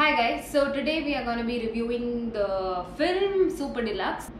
Hi guys, so today we are going to be reviewing the film Super Deluxe.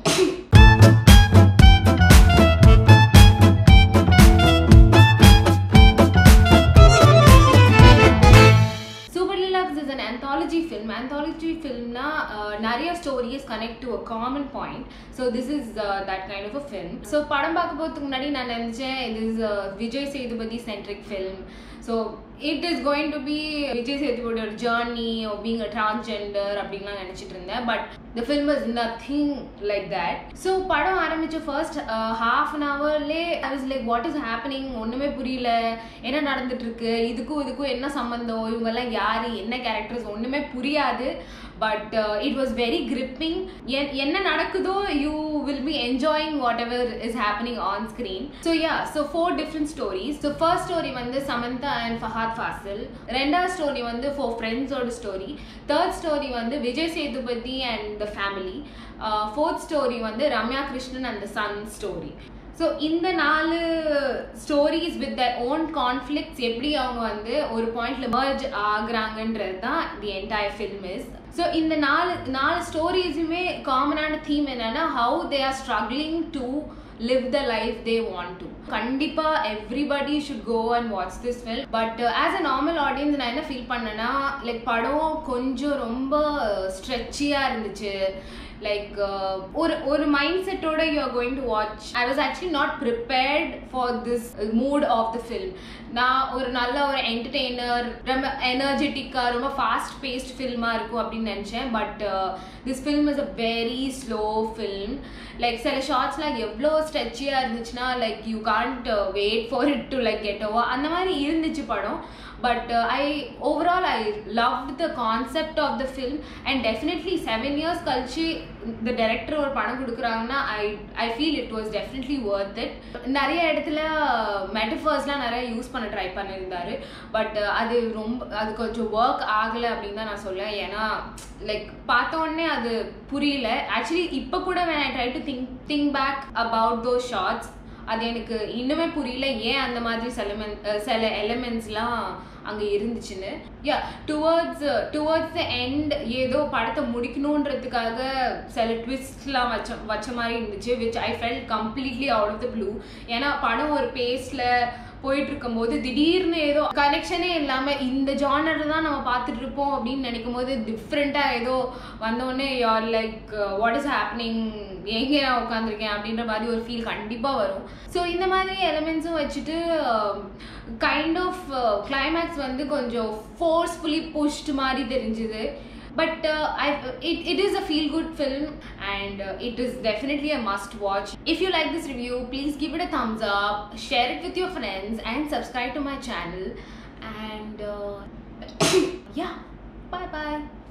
Super Deluxe is an anthology film. Anthology filmனா uh, நிறைய stories connect to a common point so this is that kind of a film so படம் பார்க்க போகிறதுக்கு முன்னாடி நான் நினச்சேன் இது is Vijay Sethupathi centric film so it is going to be Vijay சேதுபதியோட ஜேர்னி பீங் அ டிரான்ஸ்ஜெண்டர் அப்படின்லாம் நினச்சிட்டு இருந்தேன் but the film is nothing like that so படம் ஆரம்பிச்ச ஃபர்ஸ்ட் ஹாஃப் அன் ஹவர்லே I was like what is happening ஒன்றுமே புரியல என்ன நடந்துட்டு இருக்கு இதுக்கும் இதுக்கும் என்ன சம்மந்தம் இவங்கெல்லாம் யாரு என்ன கேரக்டர்ஸ் ஒன்றுமே புரியாது but it was very gripping என்ன நடக்குதோ you will be enjoying whatever is happening on screen so yeah so four different stories so first story வந்து சமந்தா அண்ட் ஃபஹாத் ஃபாசில் ரெண்டாவது ஸ்டோரி வந்து ஃபோர் ஃப்ரெண்ட்ஸோட ஸ்டோரி தேர்ட் ஸ்டோரி வந்து Vijay Sethupathi and the family fourth story வந்து Ramya Krishnan and the son story so இந்த நாலு stories with the own conflicts எப்படி அவங்க வந்து ஒரு பாயிண்ட்ல மர்ஜ் ஆகுறாங்கன்றது தான் the entire film is so இந்த நாலு நாலு ஸ்டோரிஸுமே காமனான தீம் என்னன்னா how they are struggling to live the life they want to கண்டிப்பா everybody should go and watch this film but as a normal audience நான் என்ன ஃபீல் பண்ணேன்னா லைக் படம் கொஞ்சம் ரொம்ப ஸ்ட்ரெச்சியாக இருந்துச்சு லைக் ஒரு ஒரு மைண்ட் செட்டோட you are going to watch I was actually not prepared for this mood of the film நான் ஒரு நல்ல ஒரு என்டர்டெய்னர் ரொம்ப எனர்ஜெட்டிக்காக ரொம்ப ஃபாஸ்ட் பேஸ்ட் ஃபில்மாக இருக்கும் அப்படின்னு நினச்சேன் but this film is a very slow film like சில ஷார்ட்ஸ்லாம் எவ்வளோ ஸ்ட்ரெச்சியாக இருந்துச்சுன்னா like you can't wait for it to like get over அந்த மாதிரி இருந்துச்சு படம் but I overall I love the concept of the film and definitely seven years கழிச்சு இந்த டைரக்டர் ஒரு படம் கொடுக்குறாங்கன்னா I I feel it was definitely worth it நிறைய இடத்துல மெட்டஃபர்ஸ்லாம் நிறைய யூஸ் பண்ண ட்ரை பண்ணியிருந்தாரு பட் அது ரொம்ப அது கொஞ்சம் ஒர்க் ஆகலை அப்படின்னு தான் நான் சொல்லுவேன் ஏன்னா லைக் பார்த்த உடனே அது புரியல ஆக்சுவலி இப்போ கூட when I try to think think back about those shorts அது எனக்கு இன்னுமே புரியல ஏன் அந்த மாதிரி சில சில எலிமெண்ட்ஸ்லாம் அங்கே இருந்துச்சுன்னு yeah towards towards the end ஏதோ படத்தை முடிக்கணுன்றதுக்காக சில ட்விஸ்ட்லாம் வச்ச வச்ச மாதிரி இருந்துச்சு which I fell completely out of the blue ஏன்னா படம் ஒரு பேஸில் போயிட்டு இருக்கும்போது திடீர்னு ஏதோ கனெக்ஷனே இல்லாமல் இந்த ஜானரில் தான் நம்ம பார்த்துட்டு இருப்போம் அப்படின்னு நினைக்கும் போது டிஃப்ரெண்ட்டாக ஏதோ வந்தோடனே யார் லைக் வாட் இஸ் ஹேப்பனிங் எங்கே நான் உட்காந்துருக்கேன் அப்படின்ற மாதிரி ஒரு ஃபீல் கண்டிப்பாக வரும் ஸோ இந்த மாதிரி எலமெண்ட்ஸும் வச்சுட்டு கைண்ட் ஆஃப் கிளைமேக்ஸ் வந்து கொஞ்சம் ஃபோர்ஸ்ஃபுல்லி புஷ்ட் மாதிரி தெரிஞ்சுது but uh, I, it, it is a feel good film and uh, it is definitely a must watch if you like this review please give it a thumbs up share it with your friends and subscribe to my channel and uh, yeah bye bye